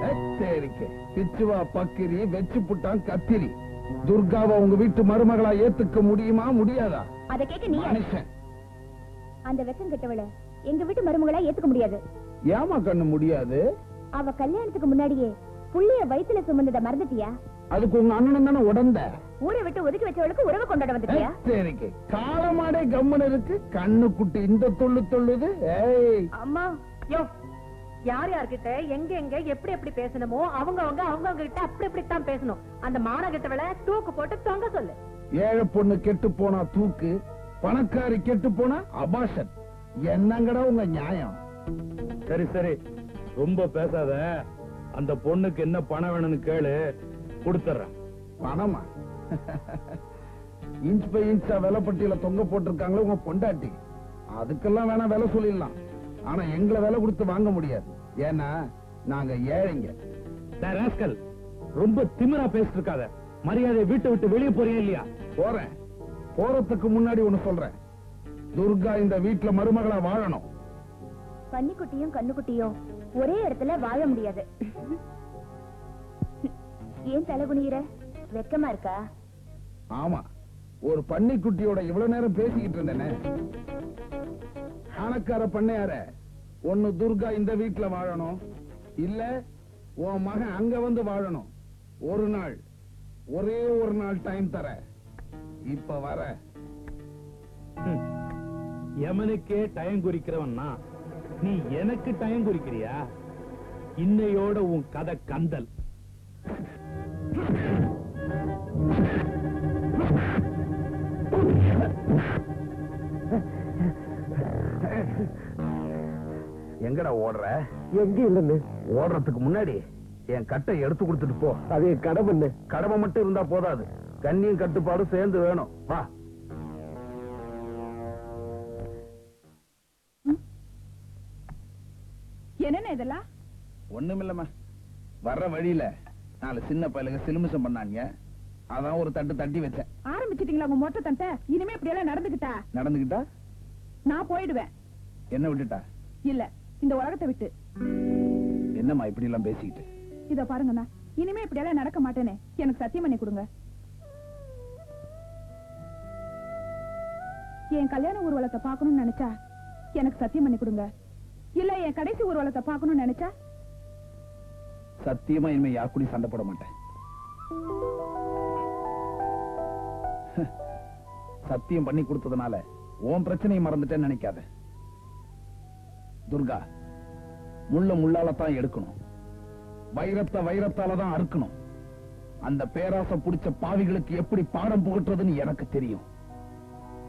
சரிக்கு பிச்சுவா பக்கிரி வெச்சு புட்டான் கத்திரி துர்காவை உங்க வீட்டு மருமகளா ஏத்துக்க முடியுமா முடியாதா அத கேட்க நீ யாரு? மனுஷன் அந்த வெக்கம் கெட்டவள எங்க வீட்டு மருமகளா ஏத்துக்க முடியாது ஏமா கண்ணு முடியாது அவ கல்யாணத்துக்கு முன்னாடியே புள்ளைய வயித்துல சுமந்தத மறந்துட்டியா அதுக்கு உங்க அண்ணன் தானே உடந்த ஊரை விட்டு ஒதுக்கி வச்சவளுக்கு உறவு கொண்டாட வந்துட்டியா சரிக்கு காலமாடே கம்மன் இருக்கு கண்ணு குட்டி இந்த தொல்லு தொல்லுது ஏய் அம்மா யோ யார் யார்கிட்ட எங்க எங்க எப்படி எப்படி பேசணுமோ அவங்க அவங்க அவங்க அவங்க கிட்ட அப்படி இப்படித்தான் பேசணும் அந்த மானகட்டவளை தூக்கு போட்டு தொங்க சொல்லு ஏழை பொண்ணு கெட்டு போனா தூக்கு பணக்காரி கெட்டு போனா அபாஷன் என்னங்கடா உங்க நியாயம் சரி சரி ரொம்ப பேசாத அந்த பொண்ணுக்கு என்ன பணம் வேணும்னு கேளு கொடுத்துறேன் பணமா இன்ச் பை இன்ச்சா விலைப்பட்டியல தொங்க போட்டிருக்காங்களே உங்க பொண்டாட்டி அதுக்கெல்லாம் வேணா விலை சொல்லிடலாம் ஆனா எங்களை விலை கொடுத்து வாங்க முடியாது ஏன்னா நாங்க ஏழைங்க டேய் ராஸ்கல் ரொம்ப திமிரா பேசிட்டு இருக்காத மரியாதை வீட்டை விட்டு வெளியே போறியா இல்லையா போறேன் போறதுக்கு முன்னாடி ஒண்ணு சொல்றேன் துர்கா இந்த வீட்டுல மருமகளா வாழணும் பன்னிக்குட்டியும் கண்ணுக்குட்டியும் ஒரே இடத்துல வாழ முடியாது ஏன் தலை குனியிற வெக்கமா இருக்கா ஆமா ஒரு பன்னிக்குட்டியோட இவ்வளவு நேரம் பேசிக்கிட்டு இருந்தேனே ஆனக்கார பண்ணையார ஒண்ணு துர்கா இந்த வீட்டுல வாழணும் இல்ல உன் மகன் அங்க வந்து வாழணும் ஒரு நாள் ஒரே ஒரு நாள் டைம் தர இப்ப வர ம். எமனுக்கே டைம் குறிக்கிறவன்னா நீ எனக்கு டைம் குறிக்கிறியா இன்னையோட உன் கதை கந்தல் எங்கடா ஓடுற எங்க இல்லன்னு ஓடுறதுக்கு முன்னாடி என் கட்டை எடுத்து கொடுத்துட்டு போ அது கடவுன்னு கடமை மட்டும் இருந்தா போதாது கண்ணியும் கட்டுப்பாடும் சேர்ந்து வேணும் வா என்னென்ன இதெல்லாம் ஒண்ணுமில்லம்மா வர்ற வழியில நாலு சின்ன பயலுங்க சிலுமிசம் பண்ணாங்க அதான் ஒரு தட்டு தட்டி வச்சேன் ஆரம்பிச்சிட்டீங்களா உங்க மொட்டை தன்ட்ட இனிமே இப்படி எல்லாம் நடந்துக்கிட்டா நடந்துகிட்டா நான் போயிடுவேன் என்ன விட்டுட்டா இல்ல இந்த உலகத்தை விட்டு என்னம்மா இப்படி எல்லாம் பேசிக்கிட்டு இத பாருங்கண்ணா இனிமே இப்படி எல்லாம் நடக்க மாட்டேனே எனக்கு சத்தியம் பண்ணி கொடுங்க என் கல்யாண ஊர்வலத்தை பார்க்கணும்னு நினைச்சா எனக்கு சத்தியம் பண்ணி கொடுங்க இல்ல என் கடைசி ஊர்வலத்தை பார்க்கணும்னு நினைச்சா சத்தியமா இனிமே யார் கூடயும் சண்டை போட மாட்டேன் சத்தியம் பண்ணி கொடுத்ததுனால உன் பிரச்சனையை மறந்துட்டேன்னு நினைக்காத துர்கா முள்ள முள்ளால தான் எடுக்கணும் வைரத்தை வைரத்தால தான் அறுக்கணும் அந்த பேராசை புடிச்ச பாவிகளுக்கு எப்படி பாடம் புகட்டுறதுன்னு எனக்கு தெரியும்